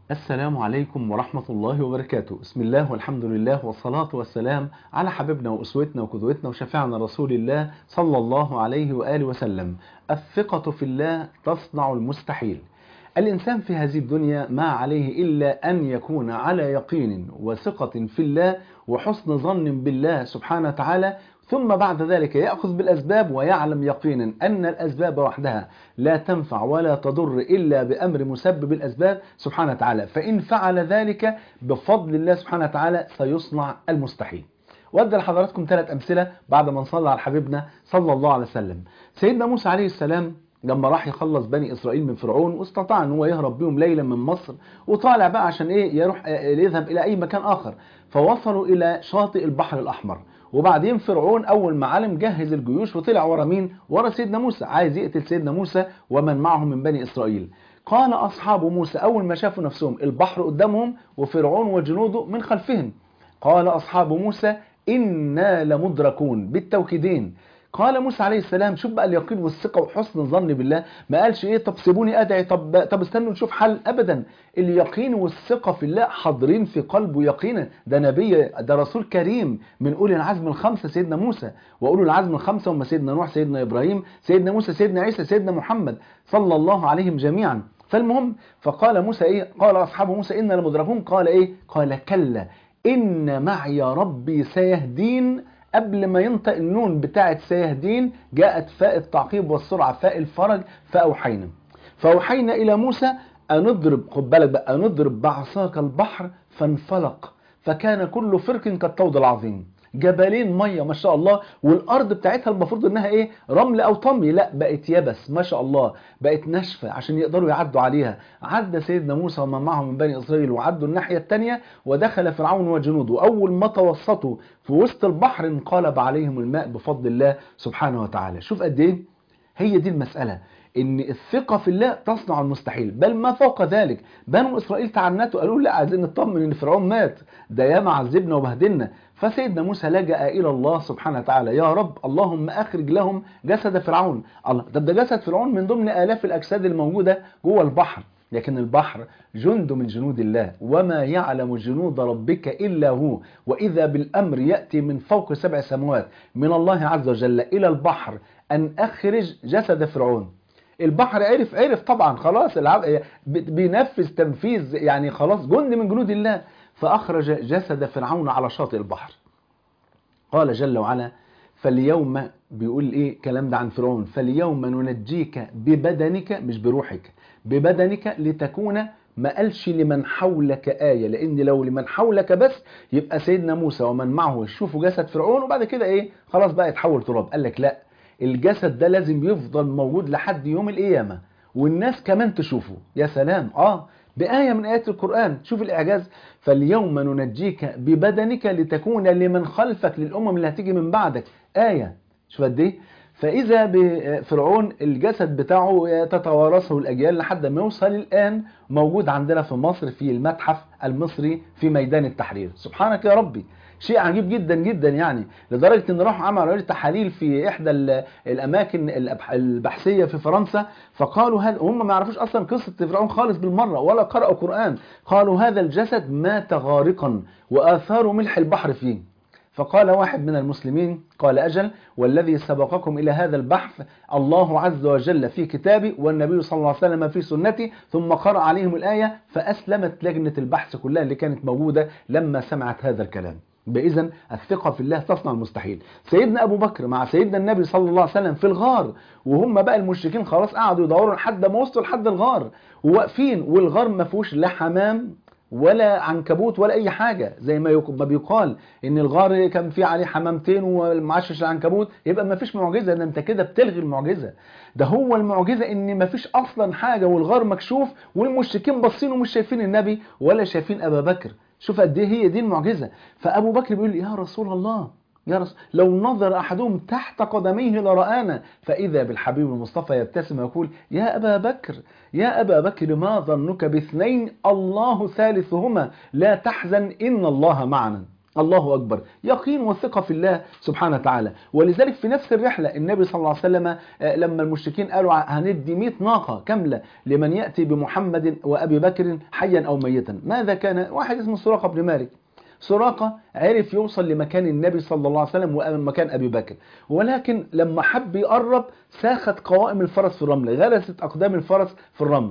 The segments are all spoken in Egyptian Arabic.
السلام عليكم ورحمة الله وبركاته بسم الله والحمد لله والصلاة والسلام على حبيبنا وأسوتنا وقدوتنا وشفيعنا رسول الله صلى الله عليه وآله وسلم الثقة في الله تصنع المستحيل الإنسان في هذه الدنيا ما عليه إلا أن يكون على يقين وثقة في الله وحسن ظن بالله سبحانه وتعالى ثم بعد ذلك يأخذ بالأسباب ويعلم يقينا أن الأسباب وحدها لا تنفع ولا تضر إلا بأمر مسبب الأسباب سبحانه وتعالى فإن فعل ذلك بفضل الله سبحانه وتعالى سيصنع المستحيل وأدى لحضراتكم ثلاث أمثلة بعد ما نصلى على حبيبنا صلى الله عليه وسلم سيدنا موسى عليه السلام لما راح يخلص بني إسرائيل من فرعون واستطاع ان هو يهرب بهم ليلا من مصر وطالع بقى عشان ايه يروح يذهب الى اي مكان اخر فوصلوا الى شاطئ البحر الاحمر وبعدين فرعون اول ما علم جهز الجيوش وطلع ورا مين ورا سيدنا موسى عايز يقتل سيدنا موسى ومن معه من بني اسرائيل قال اصحاب موسى اول ما شافوا نفسهم البحر قدامهم وفرعون وجنوده من خلفهم قال اصحاب موسى انا لمدركون بالتوكيدين قال موسى عليه السلام شوف بقى اليقين والثقه وحسن الظن بالله ما قالش ايه طب سيبوني ادعي طب طب استنوا نشوف حل ابدا اليقين والثقه في الله حاضرين في قلبه يقينا ده نبي ده رسول كريم من اولي العزم الخمسه سيدنا موسى واولو العزم الخمسه هم سيدنا نوح سيدنا ابراهيم سيدنا موسى سيدنا عيسى سيدنا محمد صلى الله عليهم جميعا فالمهم فقال موسى ايه قال اصحاب موسى انا لمدركون قال ايه قال كلا ان معي ربي سيهدين قبل ما ينطق النون بتاعت سيهدين جاءت فاء التعقيب والسرعة فاء الفرج فأوحينا فأوحينا إلى موسى أن اضرب خد بالك بقى أن اضرب بعصاك البحر فانفلق فكان كل فرق كالطود العظيم جبلين ميه ما شاء الله والارض بتاعتها المفروض انها ايه رمل او طمي لا بقت يبس ما شاء الله بقت ناشفه عشان يقدروا يعدوا عليها عدى سيدنا موسى ومن معه من بني اسرائيل وعدوا الناحيه الثانيه ودخل فرعون وجنوده اول ما توسطوا في وسط البحر انقلب عليهم الماء بفضل الله سبحانه وتعالى شوف قد ايه هي دي المساله ان الثقة في الله تصنع المستحيل بل ما فوق ذلك بنو اسرائيل تعنتوا قالوا لا عايزين نطمن ان فرعون مات ده ياما عذبنا وبهدلنا فسيدنا موسى لجأ الى الله سبحانه وتعالى يا رب اللهم اخرج لهم جسد فرعون الله طب ده جسد فرعون من ضمن الاف الاجساد الموجودة جوه البحر لكن البحر جند من جنود الله وما يعلم جنود ربك إلا هو وإذا بالأمر يأتي من فوق سبع سماوات من الله عز وجل إلى البحر أن أخرج جسد فرعون البحر عرف عرف طبعا خلاص العب... بينفذ تنفيذ يعني خلاص جند من جنود الله فأخرج جسد فرعون على شاطئ البحر قال جل وعلا فاليوم بيقول ايه كلام ده عن فرعون فاليوم ننجيك ببدنك مش بروحك ببدنك لتكون ما قالش لمن حولك آية لأن لو لمن حولك بس يبقى سيدنا موسى ومن معه يشوفوا جسد فرعون وبعد كده ايه خلاص بقى يتحول تراب قال لك لا الجسد ده لازم يفضل موجود لحد يوم القيامة والناس كمان تشوفه يا سلام اه بآية من آيات القرآن شوف الإعجاز فاليوم ننجيك ببدنك لتكون لمن خلفك للأمم اللي هتيجي من بعدك آية شوف قد ايه فإذا بفرعون الجسد بتاعه تتوارثه الأجيال لحد ما يوصل الآن موجود عندنا في مصر في المتحف المصري في ميدان التحرير سبحانك يا ربي شيء عجيب جدا جدا يعني لدرجة ان راحوا عملوا تحاليل في احدى الاماكن البحثية في فرنسا فقالوا هذا هم ما يعرفوش اصلا قصة فرعون خالص بالمرة ولا قرأوا قرآن قالوا هذا الجسد مات غارقا واثار ملح البحر فيه فقال واحد من المسلمين قال أجل والذي سبقكم إلى هذا البحث الله عز وجل في كتابه والنبي صلى الله عليه وسلم في سنته ثم قرأ عليهم الآية فأسلمت لجنة البحث كلها اللي كانت موجودة لما سمعت هذا الكلام بإذن الثقة في الله تصنع المستحيل سيدنا أبو بكر مع سيدنا النبي صلى الله عليه وسلم في الغار وهم بقى المشركين خلاص قعدوا يدوروا لحد ما وصلوا لحد الغار وواقفين والغار ما فيهوش لا حمام ولا عنكبوت ولا اي حاجة زي ما بيقال ان الغار كان فيه عليه حمامتين ومعشش عنكبوت يبقى ما فيش معجزة ده انت كده بتلغي المعجزة ده هو المعجزة ان ما فيش اصلا حاجة والغار مكشوف والمشركين باصين ومش شايفين النبي ولا شايفين ابا بكر شوف قد ايه هي دي المعجزة فابو بكر بيقول يا رسول الله يا رسول لو نظر أحدهم تحت قدميه لرآنا فإذا بالحبيب المصطفى يبتسم ويقول يا أبا بكر يا أبا بكر ما ظنك باثنين الله ثالثهما لا تحزن إن الله معنا الله أكبر يقين وثقة في الله سبحانه وتعالى ولذلك في نفس الرحلة النبي صلى الله عليه وسلم لما المشركين قالوا هندي 100 ناقة كاملة لمن يأتي بمحمد وأبي بكر حيا أو ميتا ماذا كان واحد اسمه سراقة بن مالك سراقة عرف يوصل لمكان النبي صلى الله عليه وسلم ومكان أبي بكر ولكن لما حب يقرب ساخت قوائم الفرس في الرمل غرست أقدام الفرس في الرمل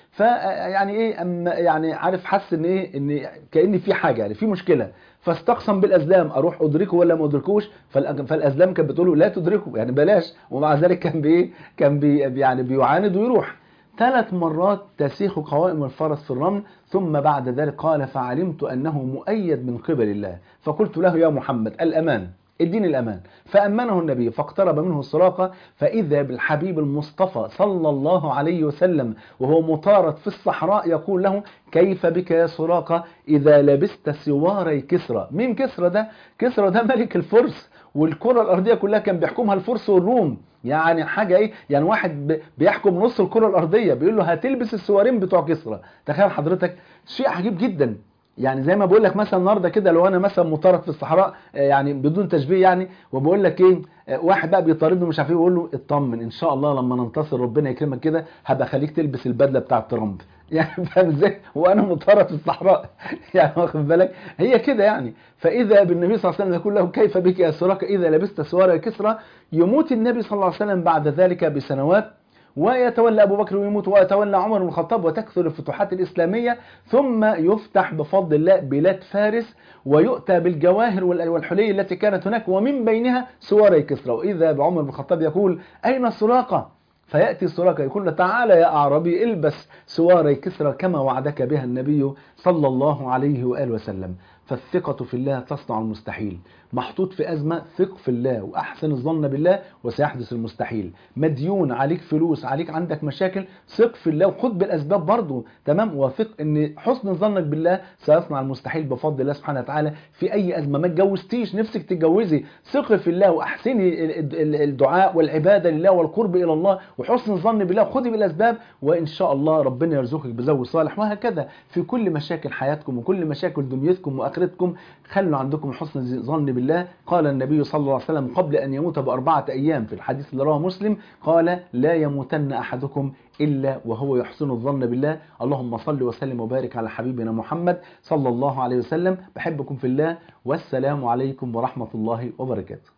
فيعني ايه أما يعني عارف حس ان ايه ان كان في حاجه يعني في مشكله فاستقسم بالازلام اروح ادركه ولا ما ادركوش فالازلام كانت بتقول له لا تدركه يعني بلاش ومع ذلك كان بايه كان بي يعني بيعاند ويروح ثلاث مرات تسيخ قوائم الفرس في الرمل ثم بعد ذلك قال فعلمت أنه مؤيد من قبل الله فقلت له يا محمد الأمان اديني الأمان فأمنه النبي فاقترب منه السراقة فإذا بالحبيب المصطفى صلى الله عليه وسلم وهو مطارد في الصحراء يقول له كيف بك يا سراقة إذا لبست سواري كسرى مين كسرى ده؟ كسرى ده ملك الفرس والكرة الأرضية كلها كان بيحكمها الفرس والروم يعني حاجة ايه يعني واحد بيحكم نص الكرة الأرضية بيقول له هتلبس السوارين بتوع كسرى تخيل حضرتك شيء عجيب جدا يعني زي ما بقول لك مثلا النهارده كده لو انا مثلا مطارد في الصحراء يعني بدون تشبيه يعني وبقول لك ايه واحد بقى بيطاردني مش عارف ايه يقول له اطمن ان شاء الله لما ننتصر ربنا يكرمك كده هبقى خليك تلبس البدله بتاعه ترامب يعني فاهم ازاي وانا مطارد في الصحراء يعني واخد بالك هي كده يعني فاذا بالنبي صلى الله عليه وسلم يقول له كيف بك يا سراقه اذا لبست سوار كسرى يموت النبي صلى الله عليه وسلم بعد ذلك بسنوات ويتولى أبو بكر ويموت ويتولى عمر بن الخطاب وتكثر الفتوحات الإسلامية ثم يفتح بفضل الله بلاد فارس ويؤتى بالجواهر والحلي التي كانت هناك ومن بينها سواري كسرى وإذا بعمر بن الخطاب يقول أين السراقة فيأتي سراقة يقول له تعالى يا أعرابي البس سواري كسرى كما وعدك بها النبي صلى الله عليه وآله وسلم فالثقة في الله تصنع المستحيل محطوط في أزمة ثق في الله وأحسن الظن بالله وسيحدث المستحيل مديون عليك فلوس عليك عندك مشاكل ثق في الله وخد بالأسباب برضه تمام وثق أن حسن ظنك بالله سيصنع المستحيل بفضل الله سبحانه وتعالى في أي أزمة ما تجوزتيش نفسك تتجوزي ثق في الله وأحسني الدعاء والعبادة لله والقرب إلى الله وحسن الظن بالله وخدي بالأسباب وإن شاء الله ربنا يرزقك بزوج صالح وهكذا في كل مشاكل حياتكم وكل مشاكل دنيتكم وآخرتكم خلوا عندكم حسن ظن بالله قال النبي صلى الله عليه وسلم قبل أن يموت بأربعة أيام في الحديث اللي رواه مسلم قال لا يموتن أحدكم إلا وهو يحسن الظن بالله اللهم صل وسلم وبارك على حبيبنا محمد صلى الله عليه وسلم بحبكم في الله والسلام عليكم ورحمة الله وبركاته